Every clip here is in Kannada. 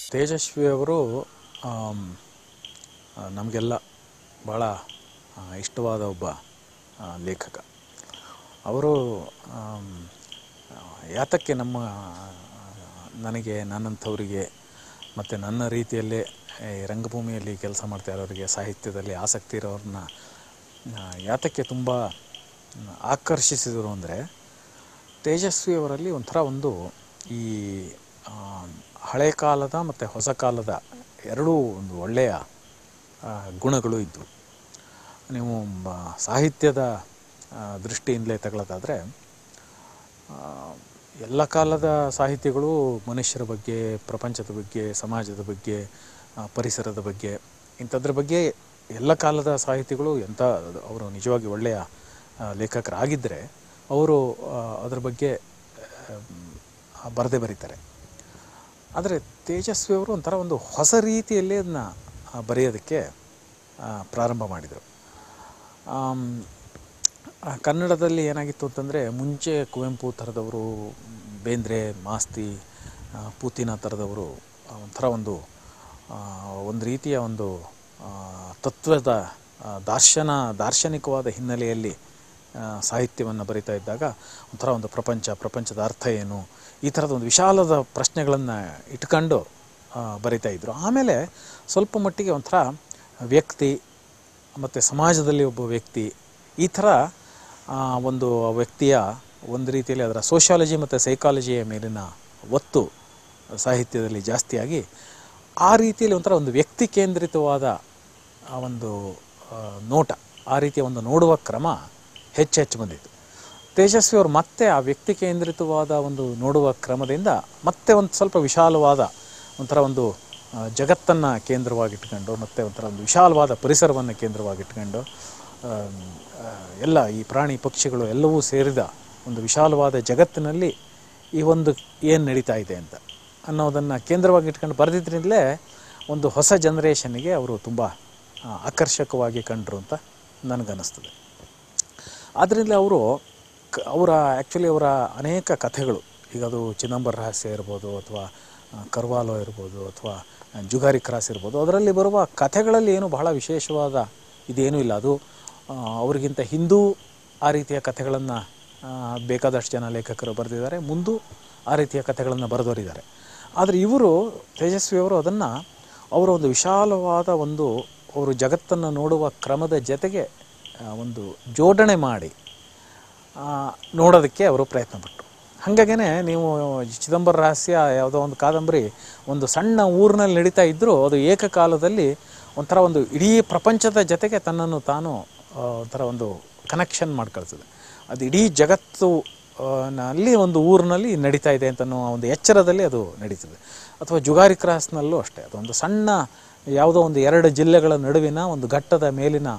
ತೇಜಸ್ವಿ ಅವರು ಆಮ್, ಆ, ನಮಗೆಲ್ಲ ಭಾಳ ಆ, ಇಷ್ಟವಾದ ಒಬ್ಬ ಆ, ಲೇಖಕ ಅವರು ಆಮ್, ಆ, ಯಾತಕ್ಕೆ ನಮ್ಮ ಆ, ನನಗೆ ನನ್ನಂಥವರಿಗೆ ಮತ್ತು ನನ್ನ ರೀತಿಯಲ್ಲೇ ಈ ರಂಗಭೂಮಿಯಲ್ಲಿ ಕೆಲಸ ಮಾಡ್ತಾ ಇರೋರಿಗೆ ಸಾಹಿತ್ಯದಲ್ಲಿ ಆಸಕ್ತಿ ಇರೋರನ್ನ ಆ, ಯಾತಕ್ಕೆ ತುಂಬ ಆಕರ್ಷಿಸಿದರು ಅಂದರೆ ತೇಜಸ್ವಿ ಅವರಲ್ಲಿ ಒಂಥರ ಒಂದು ಈ ಆ, ಹಳೆ ಕಾಲದ ಮತ್ತು ಹೊಸ ಕಾಲದ ಎರಡೂ ಒಂದು ಒಳ್ಳೆಯ ಆ, ಗುಣಗಳು ಇದ್ದವು ನೀವು ಮ- ಸಾಹಿತ್ಯದ ಆ, ದೃಷ್ಟಿಯಿಂದಲೇ ತಗೊಳ್ಳೋದಾದರೆ ಎಲ್ಲ ಕಾಲದ ಸಾಹಿತ್ಯಗಳು ಮನುಷ್ಯರ ಬಗ್ಗೆ ಪ್ರಪಂಚದ ಬಗ್ಗೆ ಸಮಾಜದ ಬಗ್ಗೆ ಆ, ಪರಿಸರದ ಬಗ್ಗೆ ಇಂಥದ್ರ ಬಗ್ಗೆ ಎಲ್ಲ ಕಾಲದ ಸಾಹಿತಿಗಳು ಎಂಥ ಅವರು ನಿಜವಾಗಿ ಒಳ್ಳೆಯ ಆ, ಲೇಖಕರಾಗಿದ್ದರೆ ಅವರು ಆ, ಅದ್ರ ಬಗ್ಗೆ ಆ, ಬರದೇ ಬರೀತಾರೆ ಆದರೆ ತೇಜಸ್ವಿ ಅವರು ಒಂಥರ ಒಂದು ಹೊಸ ರೀತಿಯಲ್ಲಿ ಅದನ್ನ ಆ, ಬರೆಯೋದಕ್ಕೆ ಆ, ಪ್ರಾರಂಭ ಮಾಡಿದರು ಆಮ್, ಆ, ಕನ್ನಡದಲ್ಲಿ ಏನಾಗಿತ್ತು ಅಂತಂದರೆ ಮುಂಚೆ ಕುವೆಂಪು ಥರದವರು ಬೇಂದ್ರೆ ಮಾಸ್ತಿ ಆ, ಪೂತಿನ ಥರದವರು ಆ, ಒಂಥರ ಒಂದು ಆ, ಒಂದು ರೀತಿಯ ಒಂದು ಆ, ತತ್ವದ ಆ, ದಾರ್ಶನ ದಾರ್ಶನಿಕವಾದ ಹಿನ್ನೆಲೆಯಲ್ಲಿ ಸಾಹಿತ್ಯವನ್ನು ಬರಿತಾ ಇದ್ದಾಗ ಒಂಥರ ಒಂದು ಪ್ರಪಂಚ ಪ್ರಪಂಚದ ಅರ್ಥ ಏನು ಈ ಥರದ ಒಂದು ವಿಶಾಲದ ಪ್ರಶ್ನೆಗಳನ್ನು ಇಟ್ಕೊಂಡು ಆ, ಬರಿತಾ ಇದ್ದರು ಆಮೇಲೆ ಸ್ವಲ್ಪ ಮಟ್ಟಿಗೆ ಒಂಥರ ವ್ಯಕ್ತಿ ಮತ್ತು ಸಮಾಜದಲ್ಲಿ ಒಬ್ಬ ವ್ಯಕ್ತಿ ಈ ಥರ ಆ, ಒಂದು ವ್ಯಕ್ತಿಯ ಒಂದು ರೀತಿಯಲ್ಲಿ ಅದರ ಸೋಷಿಯಾಲಜಿ ಮತ್ತು ಸೈಕಾಲಜಿಯ ಮೇಲಿನ ಒತ್ತು ಸಾಹಿತ್ಯದಲ್ಲಿ ಜಾಸ್ತಿಯಾಗಿ ಆ ರೀತಿಯಲ್ಲಿ ಒಂಥರ ಒಂದು ವ್ಯಕ್ತಿ ಕೇಂದ್ರಿತವಾದ ಆ ಒಂದು ಆ, ನೋಟ ಆ ರೀತಿಯ ಒಂದು ನೋಡುವ ಕ್ರಮ ಹೆಚ್ಚು ಹೆಚ್ಚು ಬಂದಿತ್ತು ತೇಜಸ್ವಿ ಅವರು ಮತ್ತೆ ಆ ವ್ಯಕ್ತಿ ಕೇಂದ್ರಿತವಾದ ಒಂದು ನೋಡುವ ಕ್ರಮದಿಂದ ಮತ್ತೆ ಒಂದು ಸ್ವಲ್ಪ ವಿಶಾಲವಾದ ಒಂಥರ ಒಂದು ಜಗತ್ತನ್ನು ಕೇಂದ್ರವಾಗಿಟ್ಕೊಂಡು ಮತ್ತು ಒಂಥರ ಒಂದು ವಿಶಾಲವಾದ ಪರಿಸರವನ್ನು ಕೇಂದ್ರವಾಗಿಟ್ಕೊಂಡು ಆಮ್, ಆ, ಎಲ್ಲ ಈ ಪ್ರಾಣಿ ಪಕ್ಷಿಗಳು ಎಲ್ಲವೂ ಸೇರಿದ ಒಂದು ವಿಶಾಲವಾದ ಜಗತ್ತಿನಲ್ಲಿ ಈ ಒಂದು ಏನು ನಡೀತಾ ಇದೆ ಅಂತ ಅನ್ನೋದನ್ನು ಕೇಂದ್ರವಾಗಿ ಇಟ್ಕೊಂಡು ಬರೆದಿದ್ರಿಂದಲೇ ಒಂದು ಹೊಸ ಜನ್ರೇಷನ್ನಿಗೆ ಅವರು ತುಂಬ ಆ, ಆಕರ್ಷಕವಾಗಿ ಕಂಡರು ಅಂತ ನನಗನ್ನಿಸ್ತದೆ ಆದ್ದರಿಂದ ಅವರು ಕ ಅವರ ಆ್ಯಕ್ಚುಲಿ ಅವರ ಅನೇಕ ಕಥೆಗಳು ಈಗ ಅದು ಚಿದಂಬರ ರಹಸ್ಯ ಇರ್ಬೋದು ಅಥವಾ ಕರ್ವಾಲೋ ಇರ್ಬೋದು ಅಥವಾ ಜುಗಾರಿ ಕ್ರಾಸ್ ಇರ್ಬೋದು ಅದರಲ್ಲಿ ಬರುವ ಕಥೆಗಳಲ್ಲಿ ಏನು ಬಹಳ ವಿಶೇಷವಾದ ಇದೇನೂ ಇಲ್ಲ ಅದು ಆ, ಅವರಿಗಿಂತ ಹಿಂದೂ ಆ ರೀತಿಯ ಕಥೆಗಳನ್ನು ಬೇಕಾದಷ್ಟು ಜನ ಲೇಖಕರು ಬರೆದಿದ್ದಾರೆ ಮುಂದೂ ಆ ರೀತಿಯ ಕಥೆಗಳನ್ನು ಬರೆದವರಿದ್ದಾರೆ ಆದರೆ ಇವರು ತೇಜಸ್ವಿಯವರು ಅದನ್ನು ಅವರ ಒಂದು ವಿಶಾಲವಾದ ಒಂದು ಅವರು ಜಗತ್ತನ್ನು ನೋಡುವ ಕ್ರಮದ ಜೊತೆಗೆ ಆ, ಒಂದು ಜೋಡಣೆ ಮಾಡಿ ಆ, ನೋಡೋದಕ್ಕೆ ಅವರು ಪ್ರಯತ್ನ ಪಟ್ಟರು ಹಾಗಾಗೇ ನೀವು ಚಿದಂಬರ ರಹಸ್ಯ ಯಾವುದೋ ಒಂದು ಕಾದಂಬರಿ ಒಂದು ಸಣ್ಣ ಊರಿನಲ್ಲಿ ನಡೀತಾ ಇದ್ದರೂ ಅದು ಏಕಕಾಲದಲ್ಲಿ ಒಂಥರ ಒಂದು ಇಡೀ ಪ್ರಪಂಚದ ಜೊತೆಗೆ ತನ್ನನ್ನು ತಾನು ಆ, ಒಂಥರ ಒಂದು ಕನೆಕ್ಷನ್ ಮಾಡ್ಕೊಳ್ತದೆ ಅದು ಇಡೀ ಜಗತ್ತು ಆ, ನಲ್ಲಿ ಒಂದು ಊರಿನಲ್ಲಿ ನಡೀತಾ ಇದೆ ಅಂತ ಅನ್ನೋ ಒಂದು ಎಚ್ಚರದಲ್ಲಿ ಅದು ನಡೀತದೆ ಅಥವಾ ಜುಗಾರಿ ಕ್ರಾಸ್ನಲ್ಲೂ ಅಷ್ಟೇ ಅದೊಂದು ಸಣ್ಣ ಯಾವುದೋ ಒಂದು ಎರಡು ಜಿಲ್ಲೆಗಳ ನಡುವಿನ ಒಂದು ಘಟ್ಟದ ಮೇಲಿನ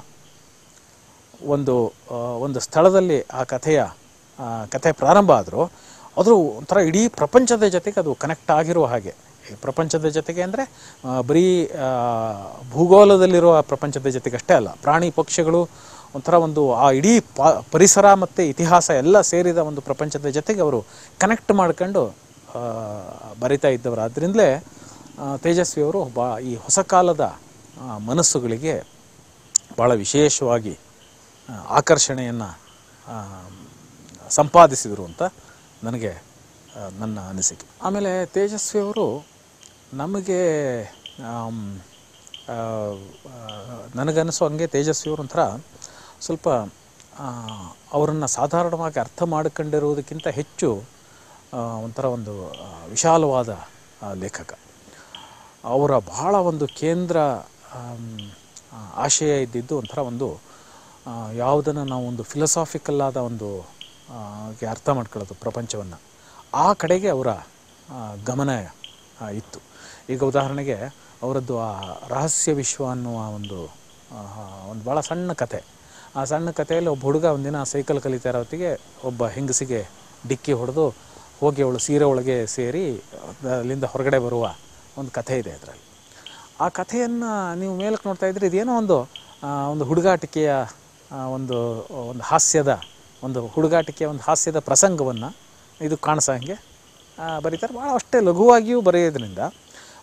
ಒಂದು ಆ, ಒಂದು ಸ್ಥಳದಲ್ಲಿ ಆ ಕಥೆಯ ಆ, ಕಥೆ ಪ್ರಾರಂಭ ಆದರೂ ಅದು ಒಂಥರ ಇಡೀ ಪ್ರಪಂಚದ ಜೊತೆಗೆ ಅದು ಕನೆಕ್ಟ್ ಆಗಿರುವ ಹಾಗೆ ಈ ಪ್ರಪಂಚದ ಜೊತೆಗೆ ಅಂದರೆ ಬರೀ ಆ, ಭೂಗೋಳದಲ್ಲಿರುವ ಪ್ರಪಂಚದ ಜೊತೆಗೆ ಅಷ್ಟೇ ಅಲ್ಲ ಪ್ರಾಣಿ ಪಕ್ಷಿಗಳು ಒಂಥರ ಒಂದು ಆ ಇಡೀ ಪ ಪರಿಸರ ಮತ್ತು ಇತಿಹಾಸ ಎಲ್ಲ ಸೇರಿದ ಒಂದು ಪ್ರಪಂಚದ ಜೊತೆಗೆ ಅವರು ಕನೆಕ್ಟ್ ಮಾಡ್ಕೊಂಡು ಆ, ಬರಿತಾ ಇದ್ದವರು ಆದ್ದರಿಂದಲೇ ತೇಜಸ್ವಿಯವರು ಬಾ ಈ ಹೊಸ ಕಾಲದ ಆ, ಮನಸ್ಸುಗಳಿಗೆ ಭಾಳ ವಿಶೇಷವಾಗಿ ಆ, ಆಕರ್ಷಣೆಯನ್ನು ಆ, ಸಂಪಾದಿಸಿದರು ಅಂತ ನನಗೆ ಆ, ನನ್ನ ಅನಿಸಿಕೆ ಆಮೇಲೆ ತೇಜಸ್ವಿಯವರು ನಮಗೆ ಆಮ್, ಆ, ಆ, ನನಗನ್ನಿಸೋ ಹಂಗೆ ತೇಜಸ್ವಿಯವರು ಒಂಥರ ಸ್ವಲ್ಪ ಅವರನ್ನು ಸಾಧಾರಣವಾಗಿ ಅರ್ಥ ಮಾಡಿಕೊಂಡಿರುವುದಕ್ಕಿಂತ ಹೆಚ್ಚು ಆ, ಒಂಥರ ಒಂದು ಆ, ವಿಶಾಲವಾದ ಆ, ಲೇಖಕ ಅವರ ಬಹಳ ಒಂದು ಕೇಂದ್ರ ಆಮ್, ಆ, ಆಶಯ ಇದ್ದಿದ್ದು ಒಂಥರ ಒಂದು ಯಾವುದನ್ನು ನಾವು ಒಂದು ಫಿಲಸಾಫಿಕಲ್ ಆದ ಒಂದು ಆ, ಗೆ ಅರ್ಥ ಮಾಡ್ಕೊಳ್ಳೋದು ಪ್ರಪಂಚವನ್ನು ಆ ಕಡೆಗೆ ಅವರ ಆ, ಗಮನ ಆ, ಇತ್ತು ಈಗ ಉದಾಹರಣೆಗೆ ಅವರದ್ದು ಆ ರಹಸ್ಯ ವಿಶ್ವ ಅನ್ನುವ ಒಂದು ಆ, ಒಂದು ಭಾಳ ಸಣ್ಣ ಕತೆ ಆ ಸಣ್ಣ ಕಥೆಯಲ್ಲಿ ಒಬ್ಬ ಹುಡುಗ ಒಂದಿನ ಸೈಕಲ್ ಕಲಿತಾ ಇರೋ ಹೊತ್ತಿಗೆ ಒಬ್ಬ ಹೆಂಗಸಿಗೆ ಡಿಕ್ಕಿ ಹೊಡೆದು ಹೋಗಿ ಅವಳು ಸೀರೆ ಒಳಗೆ ಸೇರಿ ಅಲ್ಲಿಂದ ಹೊರಗಡೆ ಬರುವ ಒಂದು ಕಥೆ ಇದೆ ಅದರಲ್ಲಿ ಆ ಕಥೆಯನ್ನು ನೀವು ಮೇಲಕ್ಕೆ ನೋಡ್ತಾ ಇದ್ರೆ ಇದೇನೋ ಒಂದು ಆ, ಒಂದು ಹುಡುಗಾಟಿಕೆಯ ಆ, ಒಂದು ಒಂದು ಹಾಸ್ಯದ ಒಂದು ಹುಡುಗಾಟಿಕೆಯ ಒಂದು ಹಾಸ್ಯದ ಪ್ರಸಂಗವನ್ನು ಇದು ಕಾಣಿಸೋ ಹಾಗೆ ಆ, ಬರೀತಾರೆ ಭಾಳ ಅಷ್ಟೇ ಲಘುವಾಗಿಯೂ ಬರೆಯೋದ್ರಿಂದ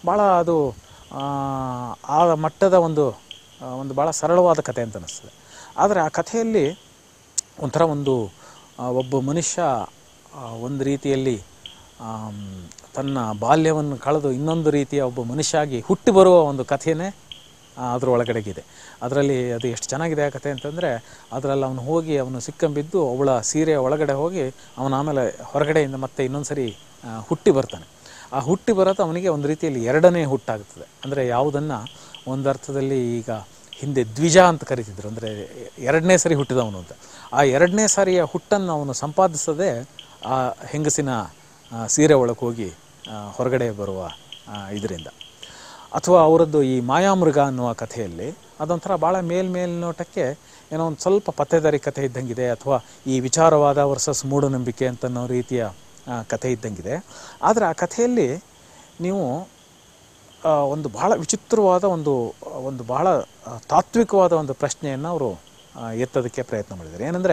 ಭಾಳ ಅದು ಆ, ಆ ಮಟ್ಟದ ಒಂದು ಆ, ಒಂದು ಭಾಳ ಸರಳವಾದ ಕಥೆ ಅಂತ ಅನಿಸ್ತದೆ ಆದರೆ ಆ ಕಥೆಯಲ್ಲಿ ಒಂಥರ ಒಂದು ಆ, ಒಬ್ಬ ಮನುಷ್ಯ ಆ, ಒಂದು ರೀತಿಯಲ್ಲಿ ಆಮ್, ತನ್ನ ಬಾಲ್ಯವನ್ನು ಕಳೆದು ಇನ್ನೊಂದು ರೀತಿಯ ಒಬ್ಬ ಮನುಷ್ಯ ಆಗಿ ಹುಟ್ಟಿ ಬರುವ ಒಂದು ಕಥೆಯೇ ಅದ್ರ ಒಳಗಡೆಗಿದೆ ಅದರಲ್ಲಿ ಅದು ಎಷ್ಟು ಚೆನ್ನಾಗಿದೆ ಆ ಕಥೆ ಅಂತಂದರೆ ಅದರಲ್ಲಿ ಅವನು ಹೋಗಿ ಅವನು ಸಿಕ್ಕಂಬಿದ್ದು ಅವಳ ಸೀರೆಯ ಒಳಗಡೆ ಹೋಗಿ ಅವನು ಆಮೇಲೆ ಹೊರಗಡೆಯಿಂದ ಮತ್ತೆ ಇನ್ನೊಂದು ಸರಿ ಆ, ಹುಟ್ಟಿ ಬರ್ತಾನೆ ಆ ಹುಟ್ಟಿ ಬರೋದು ಅವನಿಗೆ ಒಂದು ರೀತಿಯಲ್ಲಿ ಎರಡನೇ ಹುಟ್ಟಾಗುತ್ತದೆ ಅಂದರೆ ಯಾವುದನ್ನು ಒಂದು ಅರ್ಥದಲ್ಲಿ ಈಗ ಹಿಂದೆ ದ್ವಿಜ ಅಂತ ಕರಿತಿದ್ರು ಅಂದರೆ ಎರಡನೇ ಸರಿ ಹುಟ್ಟಿದವನು ಅಂತ ಆ ಎರಡನೇ ಸಾರಿಯ ಹುಟ್ಟನ್ನು ಅವನು ಸಂಪಾದಿಸದೆ ಆ ಹೆಂಗಸಿನ ಆ, ಸೀರೆ ಒಳಗೆ ಹೋಗಿ ಆ, ಹೊರಗಡೆ ಬರುವ ಇದರಿಂದ ಅಥವಾ ಅವರದ್ದು ಈ ಮಾಯಾಮೃಗ ಅನ್ನುವ ಕಥೆಯಲ್ಲಿ ಅದೊಂಥರ ಭಾಳ ಮೇಲ್ಮೇಲ್ನೋಟಕ್ಕೆ ಏನೋ ಒಂದು ಸ್ವಲ್ಪ ಪತ್ತೆದಾರಿ ಕಥೆ ಇದ್ದಂಗಿದೆ ಅಥವಾ ಈ ವಿಚಾರವಾದ ವರ್ಸಸ್ ಮೂಢನಂಬಿಕೆ ಅಂತ ಅನ್ನೋ ರೀತಿಯ ಆ, ಕಥೆ ಇದ್ದಂಗಿದೆ ಆದರೆ ಆ ಕಥೆಯಲ್ಲಿ ನೀವು ಆ, ಒಂದು ಬಹಳ ವಿಚಿತ್ರವಾದ ಒಂದು ಒಂದು ಬಹಳ ಆ, ತಾತ್ವಿಕವಾದ ಒಂದು ಪ್ರಶ್ನೆಯನ್ನು ಅವರು ಎತ್ತೋದಕ್ಕೆ ಪ್ರಯತ್ನ ಮಾಡಿದ್ದಾರೆ ಏನಂದರೆ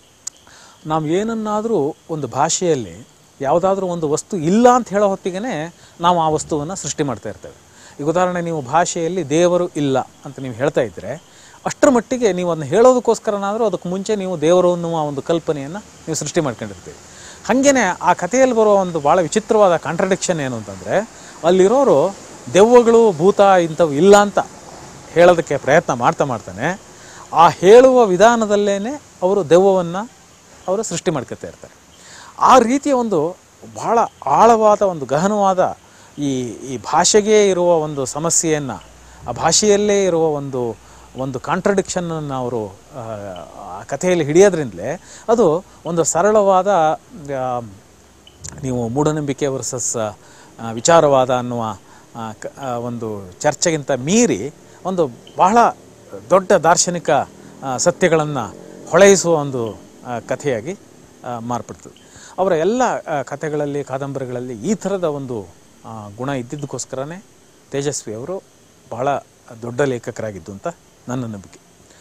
ನಾವು ಏನನ್ನಾದರೂ ಒಂದು ಭಾಷೆಯಲ್ಲಿ ಯಾವುದಾದ್ರೂ ಒಂದು ವಸ್ತು ಇಲ್ಲ ಅಂತ ಹೇಳೋ ಹೊತ್ತಿಗೆ ನಾವು ಆ ವಸ್ತುವನ್ನು ಸೃಷ್ಟಿ ಮಾಡ್ತಾ ಇರ್ತೇವೆ ಈಗ ಉದಾಹರಣೆ ನೀವು ಭಾಷೆಯಲ್ಲಿ ದೇವರು ಇಲ್ಲ ಅಂತ ನೀವು ಹೇಳ್ತಾ ಇದ್ದರೆ ಅಷ್ಟರ ಮಟ್ಟಿಗೆ ನೀವು ಅದನ್ನ ಹೇಳೋದಕ್ಕೋಸ್ಕರನಾದರೂ ಅದಕ್ಕೆ ಮುಂಚೆ ನೀವು ದೇವರು ಅನ್ನುವ ಒಂದು ಕಲ್ಪನೆಯನ್ನು ನೀವು ಸೃಷ್ಟಿ ಮಾಡ್ಕೊಂಡಿರ್ತೀವಿ ಹಾಗೇನೆ ಆ ಕಥೆಯಲ್ಲಿ ಬರುವ ಒಂದು ಭಾಳ ವಿಚಿತ್ರವಾದ ಕಾಂಟ್ರಡಿಕ್ಷನ್ ಏನು ಅಂತಂದರೆ ಅಲ್ಲಿರೋರು ದೆವ್ವಗಳು ಭೂತ ಇಂಥವು ಇಲ್ಲ ಅಂತ ಹೇಳೋದಕ್ಕೆ ಪ್ರಯತ್ನ ಮಾಡ್ತಾ ಮಾಡ್ತಾನೆ ಆ ಹೇಳುವ ವಿಧಾನದಲ್ಲೇ ಅವರು ದೆವ್ವವನ್ನು ಅವರು ಸೃಷ್ಟಿ ಮಾಡ್ಕೊತಾ ಇರ್ತಾರೆ ಆ ರೀತಿಯ ಒಂದು ಬಹಳ ಆಳವಾದ ಒಂದು ಗಹನವಾದ ಈ ಈ ಭಾಷೆಗೆ ಇರುವ ಒಂದು ಸಮಸ್ಯೆಯನ್ನು ಆ ಭಾಷೆಯಲ್ಲೇ ಇರುವ ಒಂದು ಒಂದು ಕಾಂಟ್ರಡಿಕ್ಷನನ್ನು ಅವರು ಆ, ಆ ಕಥೆಯಲ್ಲಿ ಹಿಡಿಯೋದ್ರಿಂದಲೇ ಅದು ಒಂದು ಸರಳವಾದ ಆ, ನೀವು ಮೂಢನಂಬಿಕೆ ವರ್ಸಸ್ ವಿಚಾರವಾದ ಅನ್ನುವ ಆ, ಕ- ಆ, ಒಂದು ಚರ್ಚೆಗಿಂತ ಮೀರಿ ಒಂದು ಬಹಳ ದೊಡ್ಡ ದಾರ್ಶನಿಕ ಸತ್ಯಗಳನ್ನು ಹೊಳೆಯಿಸುವ ಒಂದು ಆ, ಕಥೆಯಾಗಿ ಆ, ಮಾರ್ಪಡ್ತದೆ ಅವರ ಎಲ್ಲ ಆ, ಕಥೆಗಳಲ್ಲಿ ಕಾದಂಬರಿಗಳಲ್ಲಿ ಈ ಥರದ ಒಂದು ಆ, ಗುಣ ಇದ್ದಿದ್ದಕ್ಕೋಸ್ಕರನೇ ತೇಜಸ್ವಿ ಅವರು ಬಹಳ ದೊಡ್ಡ ಲೇಖಕರಾಗಿದ್ದು ಅಂತ ನನ್ನ ನಂಬಿಕೆ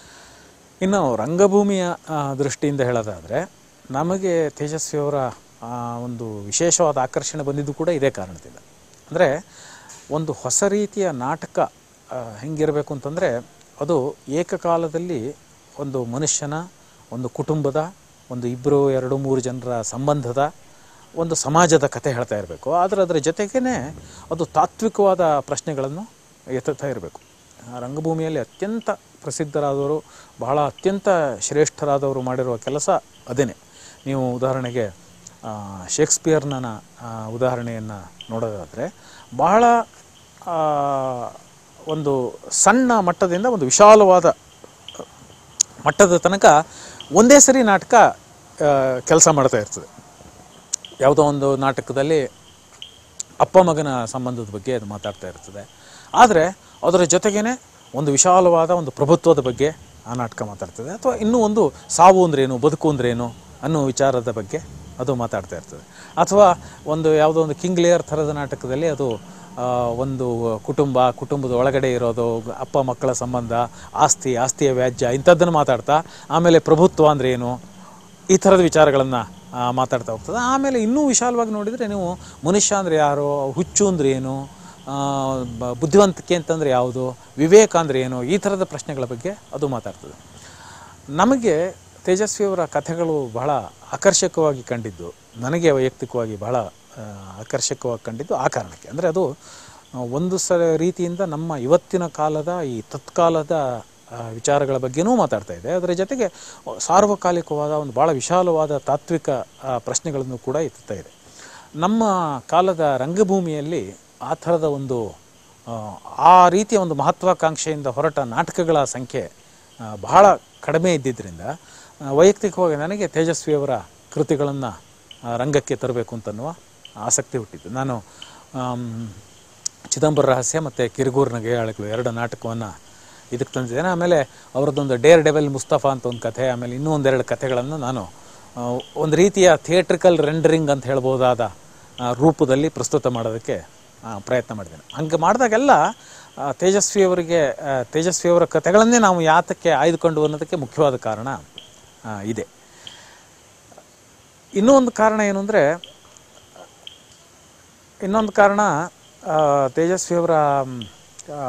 ಇನ್ನು ರಂಗಭೂಮಿಯ ಆ, ದೃಷ್ಟಿಯಿಂದ ಹೇಳೋದಾದರೆ ನಮಗೆ ತೇಜಸ್ವಿಯವರ ಆ, ಒಂದು ವಿಶೇಷವಾದ ಆಕರ್ಷಣೆ ಬಂದಿದ್ದು ಕೂಡ ಇದೇ ಕಾರಣದಿಂದ ಅಂದರೆ ಒಂದು ಹೊಸ ರೀತಿಯ ನಾಟಕ ಆ, ಹೆಂಗಿರಬೇಕು ಅಂತಂದರೆ ಅದು ಏಕಕಾಲದಲ್ಲಿ ಒಂದು ಮನುಷ್ಯನ ಒಂದು ಕುಟುಂಬದ ಒಂದು ಇಬ್ಬರು ಎರಡು ಮೂರು ಜನರ ಸಂಬಂಧದ ಒಂದು ಸಮಾಜದ ಕತೆ ಹೇಳ್ತಾ ಇರಬೇಕು ಆದರೆ ಅದರ ಜೊತೆಗೇ ಅದು ತಾತ್ವಿಕವಾದ ಪ್ರಶ್ನೆಗಳನ್ನು ಎತ್ತುತ್ತಾ ಇರಬೇಕು ಆ ರಂಗಭೂಮಿಯಲ್ಲಿ ಅತ್ಯಂತ ಪ್ರಸಿದ್ಧರಾದವರು ಬಹಳ ಅತ್ಯಂತ ಶ್ರೇಷ್ಠರಾದವರು ಮಾಡಿರುವ ಕೆಲಸ ಅದೇನೆ ನೀವು ಉದಾಹರಣೆಗೆ ಆ, ಶೇಕ್ಸ್ಪಿಯರ್ನ ಆ, ಉದಾಹರಣೆಯನ್ನು ನೋಡೋದಾದರೆ ಬಹಳ ಆ, ಒಂದು ಸಣ್ಣ ಮಟ್ಟದಿಂದ ಒಂದು ವಿಶಾಲವಾದ ಮಟ್ಟದ ತನಕ ಒಂದೇ ಸರಿ ನಾಟಕ ಕೆಲಸ ಮಾಡ್ತಾ ಇರ್ತದೆ ಯಾವುದೋ ಒಂದು ನಾಟಕದಲ್ಲಿ ಅಪ್ಪ ಮಗನ ಸಂಬಂಧದ ಬಗ್ಗೆ ಅದು ಮಾತಾಡ್ತಾ ಇರ್ತದೆ ಆದರೆ ಅದರ ಜೊತೆಗೇನೆ ಒಂದು ವಿಶಾಲವಾದ ಒಂದು ಪ್ರಭುತ್ವದ ಬಗ್ಗೆ ಆ ನಾಟಕ ಮಾತಾಡ್ತದೆ ಅಥವಾ ಇನ್ನೂ ಒಂದು ಸಾವು ಅಂದ್ರೇನು ಬದುಕು ಅಂದ್ರೇನು ಅನ್ನೋ ವಿಚಾರದ ಬಗ್ಗೆ ಅದು ಮಾತಾಡ್ತಾ ಇರ್ತದೆ ಅಥವಾ ಒಂದು ಯಾವುದೋ ಒಂದು ಕಿಂಗ್ ಲೇಯರ್ ಥರದ ನಾಟಕದಲ್ಲಿ ಅದು ಆ, ಒಂದು ಕುಟುಂಬ ಕುಟುಂಬದ ಒಳಗಡೆ ಇರೋದು ಅಪ್ಪ ಮಕ್ಕಳ ಸಂಬಂಧ ಆಸ್ತಿ ಆಸ್ತಿಯ ವ್ಯಾಜ್ಯ ಇಂಥದ್ದನ್ನು ಮಾತಾಡ್ತಾ ಆಮೇಲೆ ಪ್ರಭುತ್ವ ಅಂದ್ರೆ ಏನು ಈ ಥರದ ವಿಚಾರಗಳನ್ನು ಮಾತಾಡ್ತಾ ಹೋಗ್ತದೆ ಆಮೇಲೆ ಇನ್ನೂ ವಿಶಾಲವಾಗಿ ನೋಡಿದರೆ ನೀವು ಮನುಷ್ಯ ಅಂದರೆ ಯಾರು ಹುಚ್ಚು ಅಂದ್ರೆ ಏನು ಆ, ಬ- ಬುದ್ಧಿವಂತಿಕೆ ಅಂತಂದರೆ ಯಾವುದು ವಿವೇಕ ಅಂದರೆ ಏನು ಈ ಥರದ ಪ್ರಶ್ನೆಗಳ ಬಗ್ಗೆ ಅದು ಮಾತಾಡ್ತದೆ ನಮಗೆ ತೇಜಸ್ವಿಯವರ ಕಥೆಗಳು ಬಹಳ ಆಕರ್ಷಕವಾಗಿ ಕಂಡಿದ್ದು ನನಗೆ ವೈಯಕ್ತಿಕವಾಗಿ ಬಹಳ ಆ, ಆಕರ್ಷಕವಾಗಿ ಕಂಡಿದ್ದು ಆ ಕಾರಣಕ್ಕೆ ಅಂದರೆ ಅದು ಆ, ಒಂದು ಸ ರೀತಿಯಿಂದ ನಮ್ಮ ಇವತ್ತಿನ ಕಾಲದ ಈ ತತ್ಕಾಲದ ಆ, ವಿಚಾರಗಳ ಬಗ್ಗೆನೂ ಮಾತಾಡ್ತಾ ಇದೆ ಅದರ ಜೊತೆಗೆ ಸಾರ್ವಕಾಲಿಕವಾದ ಒಂದು ಭಾಳ ವಿಶಾಲವಾದ ತಾತ್ವಿಕ ಆ, ಪ್ರಶ್ನೆಗಳನ್ನು ಕೂಡ ಎತ್ತುತ್ತಾ ಇದೆ ನಮ್ಮ ಕಾಲದ ರಂಗಭೂಮಿಯಲ್ಲಿ ಆ ಥರದ ಒಂದು ಆ, ಆ ರೀತಿಯ ಒಂದು ಮಹತ್ವಾಕಾಂಕ್ಷೆಯಿಂದ ಹೊರಟ ನಾಟಕಗಳ ಸಂಖ್ಯೆ ಆ, ಬಹಳ ಕಡಿಮೆ ಇದ್ದಿದ್ದರಿಂದ ಆ, ವೈಯಕ್ತಿಕವಾಗಿ ನನಗೆ ತೇಜಸ್ವಿಯವರ ಕೃತಿಗಳನ್ನು ರಂಗಕ್ಕೆ ತರಬೇಕು ಅಂತನ್ನುವ ಆಸಕ್ತಿ ಹುಟ್ಟಿದ್ದು ನಾನು ಆಮ್, ಚಿದಂಬರ ರಹಸ್ಯ ಮತ್ತು ಕಿರುಗೂರು ನಗೆಯಾಳಗಳು ಎರಡು ನಾಟಕವನ್ನು ಇದಕ್ಕೆ ತಂದಿದ್ದೇನೆ ಆಮೇಲೆ ಅವರದ್ದೊಂದು ಡೇರ್ ಡೆವೆಲ್ ಮುಸ್ತಫಾ ಅಂತ ಒಂದು ಕಥೆ ಆಮೇಲೆ ಇನ್ನೂ ಒಂದೆರಡು ಕಥೆಗಳನ್ನು ನಾನು ಆ, ಒಂದು ರೀತಿಯ ಥಿಯೇಟ್ರಿಕಲ್ ರೆಂಡರಿಂಗ್ ಅಂತ ಹೇಳ್ಬೋದಾದ ಆ, ರೂಪದಲ್ಲಿ ಪ್ರಸ್ತುತ ಮಾಡೋದಕ್ಕೆ ಆ, ಪ್ರಯತ್ನ ಮಾಡಿದ್ದೇನೆ ಹಂಗೆ ಮಾಡಿದಾಗೆಲ್ಲ ಆ, ತೇಜಸ್ವಿಯವರಿಗೆ ಆ, ತೇಜಸ್ವಿಯವರ ಕಥೆಗಳನ್ನೇ ನಾವು ಯಾತಕ್ಕೆ ಆಯ್ದುಕೊಂಡು ಅನ್ನೋದಕ್ಕೆ ಮುಖ್ಯವಾದ ಕಾರಣ ಆ, ಇದೆ ಇನ್ನೂ ಒಂದು ಕಾರಣ ಏನು ಅಂದರೆ ಇನ್ನೊಂದು ಕಾರಣ ಆ, ತೇಜಸ್ವಿಯವರ ಮ್, ಆ,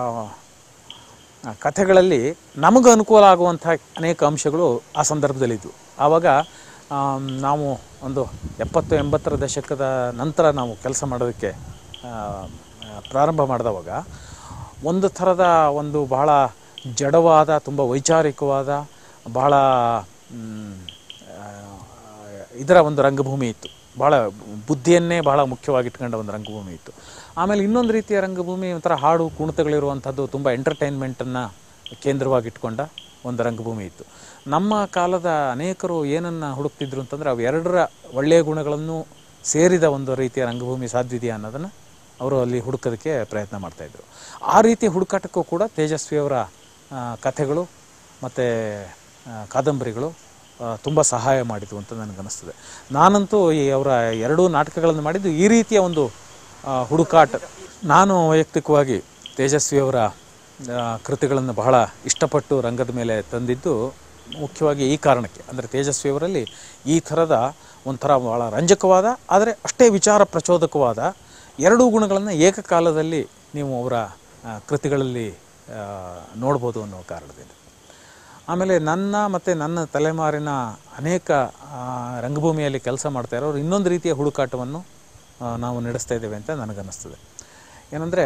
ಆ, ಕಥೆಗಳಲ್ಲಿ ನಮಗೆ ಅನುಕೂಲ ಆಗುವಂಥ ಅನೇಕ ಅಂಶಗಳು ಆ ಸಂದರ್ಭದಲ್ಲಿದ್ದವು ಆವಾಗ ಆಮ್, ನಾವು ಒಂದು ಎಪ್ಪತ್ತು ಎಂಬತ್ತರ ದಶಕದ ನಂತರ ನಾವು ಕೆಲಸ ಮಾಡೋದಕ್ಕೆ ಆ, ಆ, ಪ್ರಾರಂಭ ಮಾಡಿದವಾಗ ಒಂದು ಥರದ ಒಂದು ಬಹಳ ಜಡವಾದ ತುಂಬ ವೈಚಾರಿಕವಾದ ಬಹಳ ಮ್, ಆ, ಇದರ ಒಂದು ರಂಗಭೂಮಿ ಇತ್ತು ಭಾಳ ಬುದ್ಧಿಯನ್ನೇ ಬಹಳ ಮುಖ್ಯವಾಗಿಟ್ಕೊಂಡ ಒಂದು ರಂಗಭೂಮಿ ಇತ್ತು ಆಮೇಲೆ ಇನ್ನೊಂದು ರೀತಿಯ ರಂಗಭೂಮಿ ಒಂಥರ ಹಾಡು ಕುಣಿತಗಳಿರುವಂಥದ್ದು ತುಂಬ ಎಂಟರ್ಟೈನ್ಮೆಂಟನ್ನು ಕೇಂದ್ರವಾಗಿಟ್ಕೊಂಡ ಒಂದು ರಂಗಭೂಮಿ ಇತ್ತು ನಮ್ಮ ಕಾಲದ ಅನೇಕರು ಏನನ್ನು ಹುಡುಕ್ತಿದ್ರು ಅಂತಂದರೆ ಅವು ಎರಡರ ಒಳ್ಳೆಯ ಗುಣಗಳನ್ನು ಸೇರಿದ ಒಂದು ರೀತಿಯ ರಂಗಭೂಮಿ ಸಾಧ್ಯದೆಯಾ ಅನ್ನೋದನ್ನು ಅವರು ಅಲ್ಲಿ ಹುಡುಕೋದಕ್ಕೆ ಪ್ರಯತ್ನ ಮಾಡ್ತಾಯಿದ್ರು ಆ ರೀತಿಯ ಹುಡುಕಾಟಕ್ಕೂ ಕೂಡ ತೇಜಸ್ವಿಯವರ ಆ, ಕಥೆಗಳು ಮತ್ತು ಕಾದಂಬರಿಗಳು ತುಂಬ ಸಹಾಯ ಮಾಡಿದ್ವು ಅಂತ ನನಗನ್ನಿಸ್ತದೆ ನಾನಂತೂ ಈ ಅವರ ಎರಡೂ ನಾಟಕಗಳನ್ನು ಮಾಡಿದ್ದು ಈ ರೀತಿಯ ಒಂದು ಆ, ಹುಡುಕಾಟ ನಾನು ವೈಯಕ್ತಿಕವಾಗಿ ತೇಜಸ್ವಿಯವರ ಆ, ಕೃತಿಗಳನ್ನು ಬಹಳ ಇಷ್ಟಪಟ್ಟು ರಂಗದ ಮೇಲೆ ತಂದಿದ್ದು ಮುಖ್ಯವಾಗಿ ಈ ಕಾರಣಕ್ಕೆ ಅಂದರೆ ತೇಜಸ್ವಿಯವರಲ್ಲಿ ಈ ಥರದ ಒಂಥರ ಭಾಳ ರಂಜಕವಾದ ಆದರೆ ಅಷ್ಟೇ ವಿಚಾರ ಪ್ರಚೋದಕವಾದ ಎರಡೂ ಗುಣಗಳನ್ನು ಏಕಕಾಲದಲ್ಲಿ ನೀವು ಅವರ ಆ, ಕೃತಿಗಳಲ್ಲಿ ಆ, ನೋಡ್ಬೋದು ಅನ್ನೋ ಕಾರಣದಿಂದ ಆಮೇಲೆ ನನ್ನ ಮತ್ತು ನನ್ನ ತಲೆಮಾರಿನ ಅನೇಕ ಆ, ರಂಗಭೂಮಿಯಲ್ಲಿ ಕೆಲಸ ಮಾಡ್ತಾ ಇರೋರು ಇನ್ನೊಂದು ರೀತಿಯ ಹುಡುಕಾಟವನ್ನು ಆ, ನಾವು ನಡೆಸ್ತಾ ಇದ್ದೇವೆ ಅಂತ ನನಗನ್ನಿಸ್ತದೆ ಏನಂದರೆ